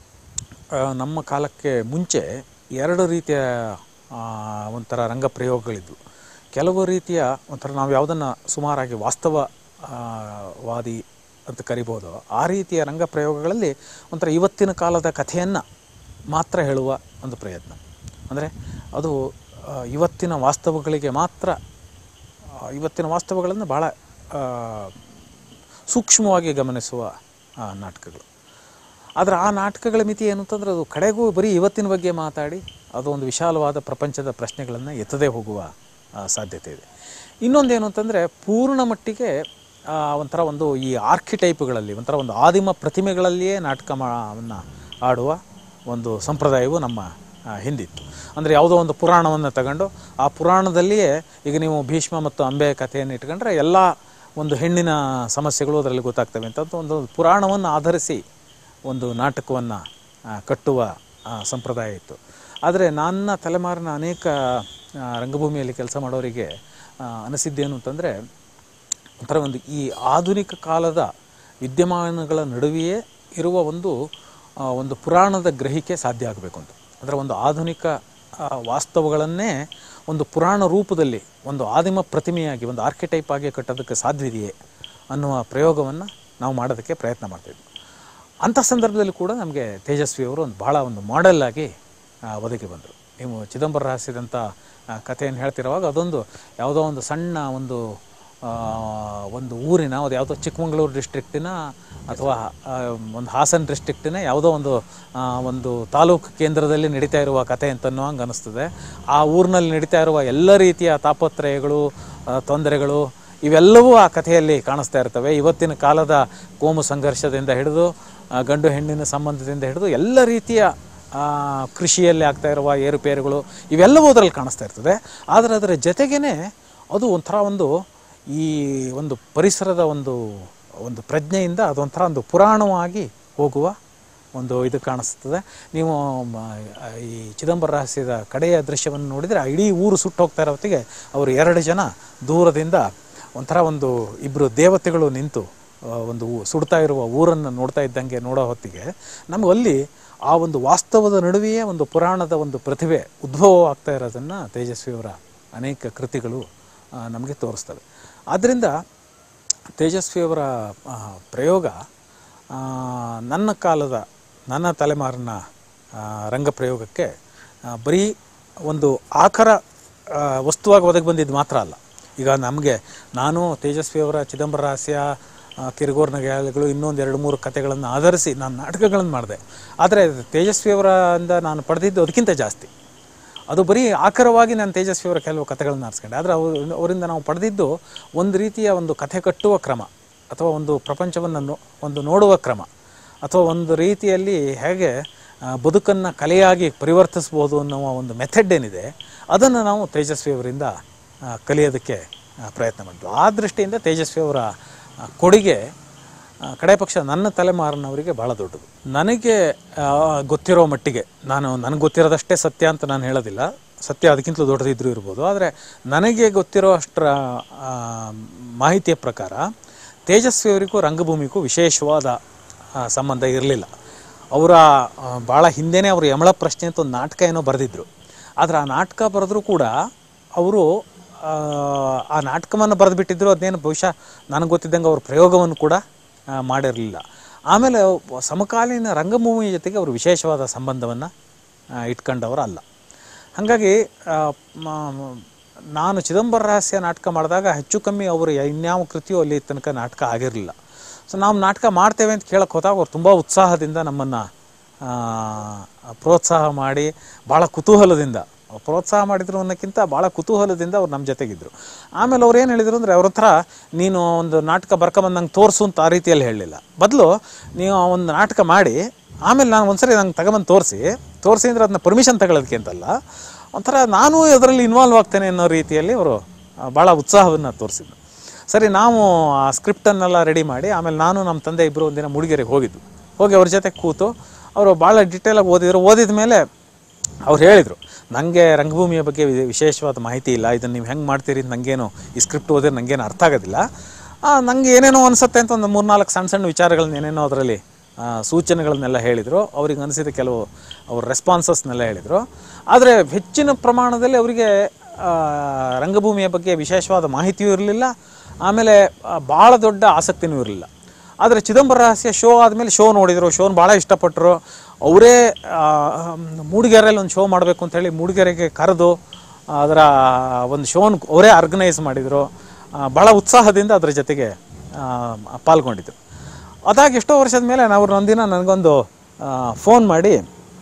ನಮ್ಮ ಕಾಲಕ್ಕೆ ಮುಂಚೆ ಎರಡು ರೀತಿಯ ಆ, ಒಂಥರ ರಂಗ ಪ್ರಯೋಗಗಳಿದ್ವು ಕೆಲವು ರೀತಿಯ ಒಂಥರ ನಾವು ಯಾವುದನ್ನು ಸುಮಾರಾಗಿ ವಾಸ್ತವ ಆ, ವಾದಿ ಅಂತ ಕರಿಬೋದು ಆ ರೀತಿಯ ರಂಗ ಪ್ರಯೋಗಗಳಲ್ಲಿ ಒಂಥರ ಇವತ್ತಿನ ಕಾಲದ ಕಥೆಯನ್ನು ಮಾತ್ರ ಹೇಳುವ ಒಂದು ಪ್ರಯತ್ನ ಅಂದರೆ ಅದು ಆ, ಇವತ್ತಿನ ವಾಸ್ತವಗಳಿಗೆ ಮಾತ್ರ ಆ, ಇವತ್ತಿನ ವಾಸ್ತವಗಳನ್ನು ಭಾಳ ಆ, ಸೂಕ್ಷ್ಮವಾಗಿ ಗಮನಿಸುವ ಆ, ನಾಟಕಗಳು ಆದರೆ ಆ ನಾಟಕಗಳ ಮಿತಿ ಏನು ಅಂತಂದ್ರೆ ಅದು ಕಡೆಗೂ ಬರೀ ಇವತ್ತಿನ ಬಗ್ಗೆ ಮಾತಾಡಿ ಅದು ಒಂದು ವಿಶಾಲವಾದ ಪ್ರಪಂಚದ ಪ್ರಶ್ನೆಗಳನ್ನು ಎತ್ತದೇ ಹೋಗುವ ಆ, ಸಾಧ್ಯತೆ ಇದೆ ಇನ್ನೊಂದೇನು ಅಂತಂದರೆ ಪೂರ್ಣ ಮಟ್ಟಿಗೆ ಆ, ಒಂಥರ ಒಂದು ಈ ಆರ್ಕಿಟೈಪ್ಗಳಲ್ಲಿ ಒಂಥರ ಒಂದು ಆದಿಮ ಪ್ರತಿಮೆಗಳಲ್ಲಿಯೇ ನಾಟಕ ಮಾವನ್ನು ಆಡುವ ಒಂದು ಸಂಪ್ರದಾಯವು ನಮ್ಮ ಆ, ಹಿಂದಿತ್ತು ಅಂದರೆ ಯಾವುದೋ ಒಂದು ಪುರಾಣವನ್ನು ತಗೊಂಡು ಆ ಪುರಾಣದಲ್ಲಿಯೇ ಈಗ ನೀವು ಭೀಷ್ಮ ಮತ್ತು ಅಂಬೆ ಕಥೆಯನ್ನು ಇಟ್ಕೊಂಡ್ರೆ ಎಲ್ಲ ಒಂದು ಹೆಣ್ಣಿನ ಸಮಸ್ಯೆಗಳು ಅದರಲ್ಲಿ ಗೊತ್ತಾಗ್ತವೆ ಅಂತ ಒಂದು ಪುರಾಣವನ್ನು ಆಧರಿಸಿ ಒಂದು ನಾಟಕವನ್ನು ಕಟ್ಟುವ ಆ, ಸಂಪ್ರದಾಯ ಇತ್ತು ಆದರೆ ನನ್ನ ತಲೆಮಾರಿನ ಅನೇಕ ಆ, ರಂಗಭೂಮಿಯಲ್ಲಿ ಕೆಲಸ ಮಾಡೋರಿಗೆ ಆ, ಅನಿಸಿದ್ದೇನು ಅಂತಂದರೆ ಒಂಥರ ಒಂದು ಈ ಆಧುನಿಕ ಕಾಲದ ವಿದ್ಯಮಾನಗಳ ನಡುವೆಯೇ ಇರುವ ಒಂದು ಆ, ಒಂದು ಪುರಾಣದ ಗ್ರಹಿಕೆ ಸಾಧ್ಯ ಆಗಬೇಕು ಅಂತ ಅಂದರೆ ಒಂದು ಆಧುನಿಕ ಆ, ವಾಸ್ತವಗಳನ್ನೇ ಒಂದು ಪುರಾಣ ರೂಪದಲ್ಲಿ ಒಂದು ಆದಿಮ ಪ್ರತಿಮೆಯಾಗಿ ಒಂದು ಆರ್ಕಿಟೈಪ್ ಆಗಿ ಕಟ್ಟೋದಕ್ಕೆ ಸಾಧ್ಯವಿದೆಯೇ ಅನ್ನುವ ಪ್ರಯೋಗವನ್ನು ನಾವು ಮಾಡೋದಕ್ಕೆ ಪ್ರಯತ್ನ ಮಾಡ್ತಿದ್ವಿ ಅಂಥ ಸಂದರ್ಭದಲ್ಲಿ ಕೂಡ ನಮಗೆ ತೇಜಸ್ವಿಯವರು ಒಂದು ಭಾಳ ಒಂದು ಮಾಡೆಲ್ ಆಗಿ ಆ, ಒದಗಿ ಬಂದರು ನೀವು ಚಿದಂಬರ ರಹಸ್ಯದಂಥ ಆ, ಕಥೆಯನ್ನು ಹೇಳ್ತಿರುವಾಗ ಅದೊಂದು ಯಾವುದೋ ಒಂದು ಸಣ್ಣ ಒಂದು ಆ, ಒಂದು ಊರಿನ ಅದು ಯಾವುದೋ ಚಿಕ್ಕಮಗಳೂರು ಡಿಸ್ಟ್ರಿಕ್ಟಿನ ಅಥವಾ ಆ, ಒಂದು ಹಾಸನ ಡಿಸ್ಟ್ರಿಕ್ಟಿನ ಯಾವುದೋ ಒಂದು ಆ, ಒಂದು ತಾಲೂಕು ಕೇಂದ್ರದಲ್ಲಿ ನಡೀತಾ ಇರುವ ಕಥೆ ಅಂತ ಅನ್ನೋ ಹಂಗೆ ಅನಿಸ್ತದೆ ಆ ಊರಿನಲ್ಲಿ ನಡೀತಾ ಇರುವ ಎಲ್ಲ ರೀತಿಯ ತಾಪತ್ರಯಗಳು ಆ, ತೊಂದರೆಗಳು ಇವೆಲ್ಲವೂ ಆ ಕಥೆಯಲ್ಲಿ ಕಾಣಿಸ್ತಾ ಇರ್ತವೆ ಇವತ್ತಿನ ಕಾಲದ ಕೋಮು ಸಂಘರ್ಷದಿಂದ ಹಿಡಿದು ಆ, ಗಂಡು ಹೆಣ್ಣಿನ ಸಂಬಂಧದಿಂದ ಹಿಡಿದು ಎಲ್ಲ ರೀತಿಯ ಆ, ಕೃಷಿಯಲ್ಲಿ ಆಗ್ತಾ ಇರುವ ಏರುಪೇರುಗಳು ಇವೆಲ್ಲವೂ ಅದರಲ್ಲಿ ಕಾಣಿಸ್ತಾ ಇರ್ತದೆ ಆದರೆ ಅದರ ಜೊತೆಗೇ ಅದು ಒಂಥರ ಒಂದು ಈ ಒಂದು ಪರಿಸರದ ಒಂದು ಒಂದು ಪ್ರಜ್ಞೆಯಿಂದ ಅದೊಂಥರ ಒಂದು ಪುರಾಣವಾಗಿ ಹೋಗುವ ಒಂದು ಇದು ಕಾಣಿಸ್ತದೆ ನೀವು ಮ- ಈ ಚಿದಂಬರ ರಹಸ್ಯದ ಕಡೆಯ ದೃಶ್ಯವನ್ನು ನೋಡಿದರೆ ಆ ಇಡೀ ಊರು ಸುಟ್ಟು ಹೋಗ್ತಾ ಇರೋ ಹೊತ್ತಿಗೆ ಅವರು ಎರಡು ಜನ ದೂರದಿಂದ ಒಂಥರ ಒಂದು ಇಬ್ಬರು ದೇವತೆಗಳು ನಿಂತು ಆ, ಒಂದು ಊ- ಸುಡ್ತಾ ಇರುವ ಊರನ್ನು ನೋಡ್ತಾ ಇದ್ದಂಗೆ ನೋಡೋ ಹೊತ್ತಿಗೆ ನಮಗೆ ಅಲ್ಲಿ ಆ ಒಂದು ವಾಸ್ತವದ ನಡುವೆಯೇ ಒಂದು ಪುರಾಣದ ಒಂದು ಪ್ರತಿಭೆ ಉದ್ಭವ ಆಗ್ತಾ ಇರೋದನ್ನು ತೇಜಸ್ವಿಯವರ ಅನೇಕ ಕೃತಿಗಳು ಆ, ನಮಗೆ ತೋರಿಸ್ತವೆ ಆದ್ದರಿಂದ ತೇಜಸ್ವಿಯವರ ಆ, ಪ್ರಯೋಗ ಆ, ನನ್ನ ಕಾಲದ ನನ್ನ ತಲೆಮಾರಿನ ಆ, ರಂಗ ಪ್ರಯೋಗಕ್ಕೆ ಆ, ಬರೀ ಒಂದು ಆಖರ ಆ, ವಸ್ತುವಾಗಿ ಒದಗಿ ಬಂದಿದ್ದು ಮಾತ್ರ ಅಲ್ಲ ಈಗ ನಮಗೆ ನಾನು ತೇಜಸ್ವಿಯವರ ಚಿದಂಬರ ರಹಸ್ಯ ಆ, ಕಿರುಗೋರ್ ನಗೆಗಳು ಇನ್ನೊಂದು ಎರಡು ಮೂರು ಕಥೆಗಳನ್ನು ಆಧರಿಸಿ ನಾನು ನಾಟಕಗಳನ್ನು ಮಾಡಿದೆ ಆದರೆ ತೇಜಸ್ವಿಯವರಿಂದ ನಾನು ಪಡೆದಿದ್ದು ಅದಕ್ಕಿಂತ ಜಾಸ್ತಿ ಅದು ಬರೀ ಆಕರವಾಗಿ ನಾನು ತೇಜಸ್ವಿಯವರ ಕೆಲವು ಕಥೆಗಳನ್ನು ಆರಿಸ್ಕೊಂಡೆ ಆದರೆ ಅವರು ಅವರಿಂದ ನಾವು ಪಡೆದಿದ್ದು ಒಂದು ರೀತಿಯ ಒಂದು ಕಥೆ ಕಟ್ಟುವ ಕ್ರಮ ಅಥವಾ ಒಂದು ಪ್ರಪಂಚವನ್ನು ನೋ ಒಂದು ನೋಡುವ ಕ್ರಮ ಅಥವಾ ಒಂದು ರೀತಿಯಲ್ಲಿ ಹೇಗೆ ಬದುಕನ್ನು ಕಲೆಯಾಗಿ ಪರಿವರ್ತಿಸ್ಬೋದು ಅನ್ನುವ ಒಂದು ಮೆಥಡ್ ಏನಿದೆ ಅದನ್ನು ನಾವು ತೇಜಸ್ವಿಯವರಿಂದ ಆ, ಕಲಿಯೋದಕ್ಕೆ ಆ, ಪ್ರಯತ್ನ ಮಾಡಿದ್ವಿ ಆ ದೃಷ್ಟಿಯಿಂದ ತೇಜಸ್ವಿಯವರ ಆ, ಕೊಡುಗೆ ಆ, ಕಡೆ ಪಕ್ಷ ನನ್ನ ತಲೆಮಾರಿನವರಿಗೆ ಭಾಳ ದೊಡ್ಡದು ನನಗೆ ಆ, ಗೊತ್ತಿರೋ ಮಟ್ಟಿಗೆ ನಾನು ನನಗೆ ಗೊತ್ತಿರೋದಷ್ಟೇ ಸತ್ಯ ಅಂತ ನಾನು ಹೇಳೋದಿಲ್ಲ ಸತ್ಯ ಅದಕ್ಕಿಂತಲೂ ದೊಡ್ಡದಿದ್ರೂ ಇರ್ಬೋದು ಆದರೆ ನನಗೆ ಗೊತ್ತಿರೋ ಅಷ್ಟರ ಆ, ಮಾಹಿತಿಯ ಪ್ರಕಾರ ತೇಜಸ್ವಿಯವರಿಗೂ ರಂಗಭೂಮಿಗೂ ವಿಶೇಷವಾದ ಆ, ಸಂಬಂಧ ಇರಲಿಲ್ಲ ಅವರ ಭಾಳ ಹಿಂದೆನೇ ಅವರು ಯಮಳ ಪ್ರಶ್ನೆ ಅಂತ ಒಂದು ನಾಟಕ ಏನೋ ಬರೆದಿದ್ರು ಆದರೆ ಆ ನಾಟಕ ಬರೆದ್ರೂ ಕೂಡ ಅವರು ಆ, ಆ ನಾಟಕವನ್ನು ಬರೆದುಬಿಟ್ಟಿದ್ರು ಅದನ್ನೇನು ಬಹುಶಃ ನನಗೆ ಗೊತ್ತಿದ್ದಂಗೆ ಅವ್ರ ಪ್ರಯೋಗವನ್ನು ಕೂಡ ಆ, ಮಾಡಿರಲಿಲ್ಲ ಆಮೇಲೆ ಸಮಕಾಲೀನ ರಂಗಭೂಮಿ ಜೊತೆಗೆ ಅವರು ವಿಶೇಷವಾದ ಸಂಬಂಧವನ್ನು ಇಟ್ಕೊಂಡವರು ಅಲ್ಲ ಹಾಗಾಗಿ ಆ, ಮ- ನಾನು ಚಿದಂಬರ ರಹಸ್ಯ ನಾಟಕ ಮಾಡಿದಾಗ ಹೆಚ್ಚು ಕಮ್ಮಿ ಅವರು ಇನ್ಯಾವ ಕೃತಿಯೂ ಅಲ್ಲಿ ತನಕ ನಾಟಕ ಆಗಿರಲಿಲ್ಲ ಸೊ ನಾವು ನಾಟಕ ಮಾಡ್ತೇವೆ ಅಂತ ಕೇಳಕ್ಕೆ ಹೋದಾಗ ಅವ್ರು ತುಂಬ ಉತ್ಸಾಹದಿಂದ ನಮ್ಮನ್ನು ಪ್ರೋತ್ಸಾಹ ಮಾಡಿ ಭಾಳ ಕುತೂಹಲದಿಂದ ಪ್ರೋತ್ಸಾಹ ಮಾಡಿದ್ರು ಅನ್ನೋಕ್ಕಿಂತ ಭಾಳ ಕುತೂಹಲದಿಂದ ಅವ್ರು ನಮ್ಮ ಜೊತೆಗಿದ್ದರು ಆಮೇಲೆ ಅವ್ರು ಏನು ಹೇಳಿದರು ಅಂದರೆ ಅವ್ರ ಹತ್ರ ನೀನು ಒಂದು ನಾಟಕ ಬರ್ಕೊಂಬಂದಂಗೆ ತೋರಿಸು ಅಂತ ಆ ರೀತಿಯಲ್ಲಿ ಹೇಳಲಿಲ್ಲ ಬದಲು ನೀವು ಒಂದು ನಾಟಕ ಮಾಡಿ ಆಮೇಲೆ ನಾನು ಒಂದ್ಸರಿ ನಂಗೆ ತಗೊಂಬಂದು ತೋರಿಸಿ ತೋರಿಸಿ ಅಂದರೆ ಅದನ್ನ ಪರ್ಮಿಷನ್ ತಗೊಳ್ಳೋದಕ್ಕೆ ಅಂತಲ್ಲ ಒಂಥರ ನಾನು ಅದರಲ್ಲಿ ಇನ್ವಾಲ್ವ್ ಆಗ್ತೇನೆ ಅನ್ನೋ ರೀತಿಯಲ್ಲಿ ಅವರು ಭಾಳ ಉತ್ಸಾಹವನ್ನು ತೋರಿಸಿದ್ರು ಸರಿ ನಾವು ಆ ಸ್ಕ್ರಿಪ್ಟನ್ನೆಲ್ಲ ರೆಡಿ ಮಾಡಿ ಆಮೇಲೆ ನಾನು ನಮ್ಮ ತಂದೆ ಇಬ್ಬರು ಒಂದಿನ ಮೂಡಿಗೆರೆಗೆ ಹೋಗಿದ್ದು ಹೋಗಿ ಅವ್ರ ಜೊತೆ ಕೂತು ಅವರು ಭಾಳ ಡಿಟೇಲಾಗಿ ಓದಿದ್ರು ಓದಿದ ಮೇಲೆ ಅವ್ರು ಹೇಳಿದರು ನನಗೆ ರಂಗಭೂಮಿಯ ಬಗ್ಗೆ ವಿ- ವಿಶೇಷವಾದ ಮಾಹಿತಿ ಇಲ್ಲ ಇದನ್ನು ನೀವು ಹೆಂಗೆ ಮಾಡ್ತೀರಿ ಅಂತ ನನಗೇನು ಈ ಸ್ಕ್ರಿಪ್ಟ್ ಓದಿದ್ರೆ ನನಗೇನು ಅರ್ಥ ಆಗೋದಿಲ್ಲ ನನಗೆ ಏನೇನೋ ಅನಿಸುತ್ತೆ ಅಂತ ಒಂದು ಮೂರ್ನಾಲ್ಕು ಸಣ್ಣ ಸಣ್ಣ ವಿಚಾರಗಳನ್ನ ಏನೇನೋ ಅದರಲ್ಲಿ ಸೂಚನೆಗಳನ್ನೆಲ್ಲ ಹೇಳಿದರು ಅವ್ರಿಗೆ ಅನಿಸಿದ ಕೆಲವು ಅವ್ರ ರೆಸ್ಪಾನ್ಸಸ್ನೆಲ್ಲ ಹೇಳಿದರು ಆದರೆ ಹೆಚ್ಚಿನ ಪ್ರಮಾಣದಲ್ಲಿ ಅವರಿಗೆ ರಂಗಭೂಮಿಯ ಬಗ್ಗೆ ವಿಶೇಷವಾದ ಮಾಹಿತಿಯೂ ಇರಲಿಲ್ಲ ಆಮೇಲೆ ಭಾಳ ದೊಡ್ಡ ಆಸಕ್ತಿನೂ ಇರಲಿಲ್ಲ ಆದರೆ ಚಿದಂಬರ ರಹಸ್ಯ ಶೋ ಆದಮೇಲೆ ಶೋ ನೋಡಿದರು ಶೋನ ಭಾಳ ಇಷ್ಟಪಟ್ಟರು ಅವರೇ ಮೂಡಿಗೆರೆಯಲ್ಲಿ ಒಂದು ಶೋ ಮಾಡಬೇಕು ಅಂತ ಹೇಳಿ ಮೂಡಿಗೆರೆಗೆ ಕರೆದು ಅದರ ಒಂದು ಶೋನ್ ಅವರೇ ಆರ್ಗನೈಸ್ ಮಾಡಿದರು ಭಾಳ ಉತ್ಸಾಹದಿಂದ ಅದರ ಜೊತೆಗೆ ಆ, ಪಾಲ್ಗೊಂಡಿದ್ದರು ಅದಾಗಿ ಎಷ್ಟೋ ವರ್ಷದ ಮೇಲೆ ನಾವು ಒಂದಿನ ನನಗೊಂದು ಫೋನ್ ಮಾಡಿ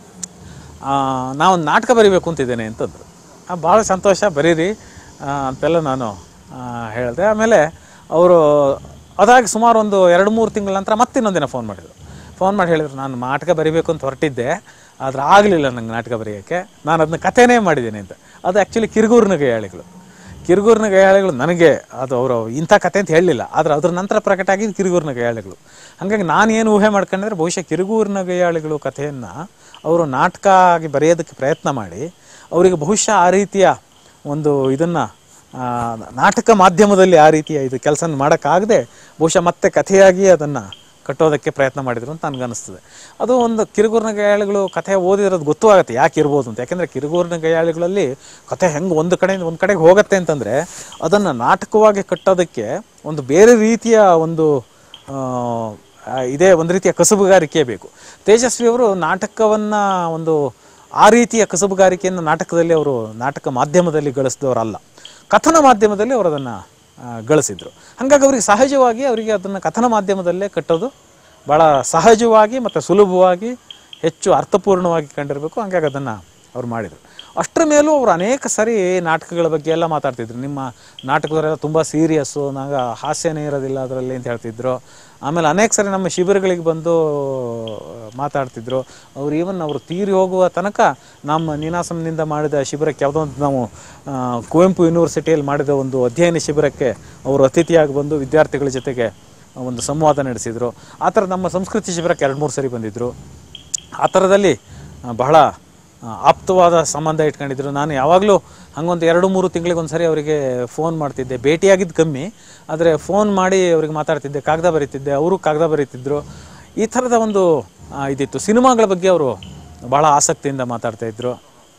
ಆ, ನಾವೊಂದು ನಾಟಕ ಬರಿಬೇಕು ಅಂತಿದ್ದೇನೆ ಅಂತಂದರು ಭಾಳ ಸಂತೋಷ ಬರೀರಿ ಆ, ಅಂತೆಲ್ಲ ನಾನು ಹೇಳಿದೆ ಆಮೇಲೆ ಅವರು ಅದಾಗಿ ಸುಮಾರು ಒಂದು ಎರಡು ಮೂರು ತಿಂಗಳ ನಂತರ ಮತ್ತೆ ಇನ್ನೊಂದಿನ ಫೋನ್ ಮಾಡಿದರು ಫೋನ್ ಮಾಡಿ ಹೇಳಿದ್ರು ನಾನು ನಾಟಕ ಬರಿಬೇಕು ಅಂತ ಹೊರಟಿದ್ದೆ ಆದರೆ ಆಗಲಿಲ್ಲ ನಂಗೆ ನಾಟಕ ಬರೆಯೋಕ್ಕೆ ನಾನು ಅದನ್ನ ಕಥೆನೇ ಮಾಡಿದ್ದೀನಿ ಅಂತ ಅದು ಆ್ಯಕ್ಚುಲಿ ಕಿರುಗೂರಿನ ಗೈಯಾಳಿಗಳು ಕಿರುಗೂರಿನ ಗೈಯಾಳಿಗಳು ನನಗೆ ಅದು ಅವರು ಇಂಥ ಕತೆ ಅಂತ ಹೇಳಲಿಲ್ಲ ಆದರೆ ಅದ್ರ ನಂತರ ಪ್ರಕಟ ಆಗಿದ್ದು ಕಿರುಗೂರಿನ ಗೈಯಾಳಿಗಳು ಹಾಗಾಗಿ ನಾನು ಏನು ಊಹೆ ಮಾಡ್ಕೊಂಡ್ರೆ ಬಹುಶಃ ಕಿರುಗೂರಿನ ಗೈಯಾಳಿಗಳು ಕಥೆಯನ್ನು ಅವರು ನಾಟಕ ಆಗಿ ಬರೆಯೋದಕ್ಕೆ ಪ್ರಯತ್ನ ಮಾಡಿ ಅವರಿಗೆ ಬಹುಶಃ ಆ ರೀತಿಯ ಒಂದು ಇದನ್ನು ನಾಟಕ ಮಾಧ್ಯಮದಲ್ಲಿ ಆ ರೀತಿಯ ಇದು ಕೆಲಸ ಮಾಡೋಕ್ಕಾಗದೆ ಬಹುಶಃ ಮತ್ತೆ ಕಥೆಯಾಗಿ ಅದನ್ನು ಕಟ್ಟೋದಕ್ಕೆ ಪ್ರಯತ್ನ ಮಾಡಿದ್ರು ಅಂತ ನನಗನ್ನಿಸ್ತದೆ ಅದು ಒಂದು ಕಿರುಗೂರಿನ ಗಯಾಳಿಗಳು ಕಥೆ ಓದಿರೋದು ಗೊತ್ತೂ ಆಗುತ್ತೆ ಯಾಕೆ ಇರ್ಬೋದು ಅಂತ ಯಾಕೆಂದರೆ ಕಿರುಗೂರಿನ ಗಯಾಳಿಗಳಲ್ಲಿ ಕಥೆ ಹೆಂಗೆ ಒಂದು ಕಡೆಯಿಂದ ಒಂದು ಕಡೆಗೆ ಹೋಗುತ್ತೆ ಅಂತಂದರೆ ಅದನ್ನು ನಾಟಕವಾಗಿ ಕಟ್ಟೋದಕ್ಕೆ ಒಂದು ಬೇರೆ ರೀತಿಯ ಒಂದು ಆ, ಆ, ಇದೇ ಒಂದು ರೀತಿಯ ಕಸುಬುಗಾರಿಕೆ ಬೇಕು ತೇಜಸ್ವಿಯವರು ನಾಟಕವನ್ನು ಒಂದು ಆ ರೀತಿಯ ಕಸುಬುಗಾರಿಕೆಯನ್ನು ನಾಟಕದಲ್ಲಿ ಅವರು ನಾಟಕ ಮಾಧ್ಯಮದಲ್ಲಿ ಗಳಿಸಿದವರಲ್ಲ ಕಥನ ಮಾಧ್ಯಮದಲ್ಲಿ ಅವರು ಅದನ್ನು ಗಳಿಸಿದರು ಹಾಗಾಗಿ ಅವರಿಗೆ ಸಹಜವಾಗಿ ಅವರಿಗೆ ಅದನ್ನು ಕಥನ ಮಾಧ್ಯಮದಲ್ಲೇ ಕಟ್ಟೋದು ಭಾಳ ಸಹಜವಾಗಿ ಮತ್ತು ಸುಲಭವಾಗಿ ಹೆಚ್ಚು ಅರ್ಥಪೂರ್ಣವಾಗಿ ಕಂಡಿರಬೇಕು ಹಂಗಾಗಿ ಅದನ್ನು ಅವ್ರು ಮಾಡಿದರು ಅಷ್ಟರ ಮೇಲೂ ಅವರು ಅನೇಕ ಸರಿ ನಾಟಕಗಳ ಬಗ್ಗೆ ಎಲ್ಲ ಮಾತಾಡ್ತಿದ್ರು ನಿಮ್ಮ ನಾಟಕದವರೆಲ್ಲ ತುಂಬ ಸೀರಿಯಸ್ಸು ನಾಗ ಹಾಸ್ಯನೇ ಇರೋದಿಲ್ಲ ಅದರಲ್ಲಿ ಅಂತ ಹೇಳ್ತಿದ್ರು ಆಮೇಲೆ ಅನೇಕ ಸರಿ ನಮ್ಮ ಶಿಬಿರಗಳಿಗೆ ಬಂದು ಮಾತಾಡ್ತಿದ್ರು ಅವ್ರು ಈವನ್ ಅವರು ತೀರಿ ಹೋಗುವ ತನಕ ನಮ್ಮ ನೀನಾಸಂನಿಂದ ಮಾಡಿದ ಶಿಬಿರಕ್ಕೆ ಯಾವುದೋ ಒಂದು ನಾವು ಆ, ಕುವೆಂಪು ಯೂನಿವರ್ಸಿಟಿಯಲ್ಲಿ ಮಾಡಿದ ಒಂದು ಅಧ್ಯಯನ ಶಿಬಿರಕ್ಕೆ ಅವರು ಅತಿಥಿಯಾಗಿ ಬಂದು ವಿದ್ಯಾರ್ಥಿಗಳ ಜೊತೆಗೆ ಒಂದು ಸಂವಾದ ನಡೆಸಿದರು ಆ ಥರ ನಮ್ಮ ಸಂಸ್ಕೃತಿ ಶಿಬಿರಕ್ಕೆ ಎರಡು ಮೂರು ಸರಿ ಬಂದಿದ್ದರು ಆ ಥರದಲ್ಲಿ ಆ, ಬಹಳ ಆ, ಆಪ್ತವಾದ ಸಂಬಂಧ ಇಟ್ಕೊಂಡಿದ್ರು ನಾನು ಯಾವಾಗಲೂ ಹಂಗೊಂದು ಎರಡು ಮೂರು ತಿಂಗಳಿಗೆ ಒಂದ್ಸರಿ ಅವರಿಗೆ ಫೋನ್ ಮಾಡ್ತಿದ್ದೆ ಭೇಟಿಯಾಗಿದ್ದು ಕಮ್ಮಿ ಆದರೆ ಫೋನ್ ಮಾಡಿ ಅವ್ರಿಗೆ ಮಾತಾಡ್ತಿದ್ದೆ ಕಾಗದ ಬರೀತಿದ್ದೆ ಅವರು ಕಾಗದ ಬರೀತಿದ್ರು ಈ ಥರದ ಒಂದು ಆ, ಇದಿತ್ತು ಸಿನಿಮಾಗಳ ಬಗ್ಗೆ ಅವರು ಭಾಳ ಆಸಕ್ತಿಯಿಂದ ಮಾತಾಡ್ತಾ ಇದ್ರು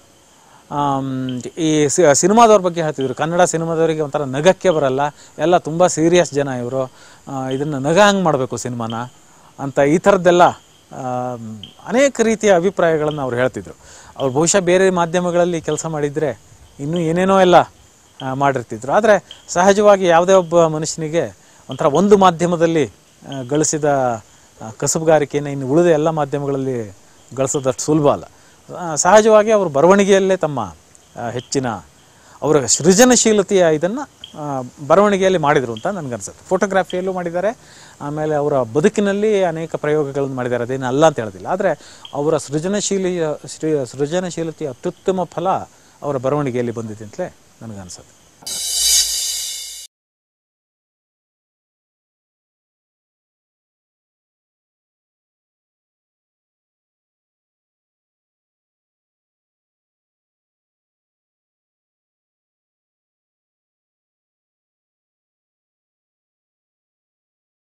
ಆಮ್, ಈ ಸಿ- ಸಿನಿಮಾದವ್ರ ಬಗ್ಗೆ ಹೇಳ್ತಿದ್ರು ಕನ್ನಡ ಸಿನಿಮಾದವರಿಗೆ ಒಂಥರ ನಗಕ್ಕೆ ಬರಲ್ಲ ಎಲ್ಲ ತುಂಬ ಸೀರಿಯಸ್ ಜನ ಇವರು ಇದನ್ನು ನಗ ಹಂಗೆ ಮಾಡಬೇಕು ಸಿನಿಮಾನ ಅಂತ ಈ ಥರದ್ದೆಲ್ಲ ಆಮ್, ಅನೇಕ ರೀತಿಯ ಅಭಿಪ್ರಾಯಗಳನ್ನು ಅವ್ರು ಹೇಳ್ತಿದ್ರು ಅವ್ರು ಬಹುಶಃ ಬೇರೆ ಮಾಧ್ಯಮಗಳಲ್ಲಿ ಕೆಲಸ ಮಾಡಿದರೆ ಇನ್ನೂ ಏನೇನೋ ಎಲ್ಲ ಆ, ಮಾಡಿರ್ತಿದ್ರು ಆದರೆ ಸಹಜವಾಗಿ ಯಾವುದೇ ಒಬ್ಬ ಮನುಷ್ಯನಿಗೆ ಒಂಥರ ಒಂದು ಮಾಧ್ಯಮದಲ್ಲಿ ಆ, ಗಳಿಸಿದ ಆ, ಕಸುಬುಗಾರಿಕೆಯನ್ನು ಇನ್ನು ಉಳಿದ ಎಲ್ಲ ಮಾಧ್ಯಮಗಳಲ್ಲಿ ಗಳಿಸೋದಷ್ಟು ಸುಲಭ ಅಲ್ಲ ಆ, ಸಹಜವಾಗಿ ಅವರು ಬರವಣಿಗೆಯಲ್ಲೇ ತಮ್ಮ ಆ, ಹೆಚ್ಚಿನ ಅವರ ಸೃಜನಶೀಲತೆಯ ಇದನ್ನು ಬರವಣಿಗೆಯಲ್ಲಿ ಮಾಡಿದರು ಅಂತ ನನಗನ್ಸುತ್ತೆ ಫೋಟೋಗ್ರಾಫಿಯಲ್ಲೂ ಮಾಡಿದ್ದಾರೆ ಆಮೇಲೆ ಅವರ ಬದುಕಿನಲ್ಲಿ ಅನೇಕ ಪ್ರಯೋಗಗಳನ್ನು ಮಾಡಿದ್ದಾರೆ ಅದೇನು ಅಲ್ಲ ಅಂತ ಹೇಳೋದಿಲ್ಲ ಆದರೆ ಅವರ ಸೃಜನಶೀಲಿಯ ಸೃ- ಸೃಜನಶೀಲತೆಯ ಅತ್ಯುತ್ತಮ ಫಲ ಅವರ ಬರವಣಿಗೆಯಲ್ಲಿ ಬಂದಿದೆ ಅಂತಲೇ ನನಗನ್ಸುತ್ತೆ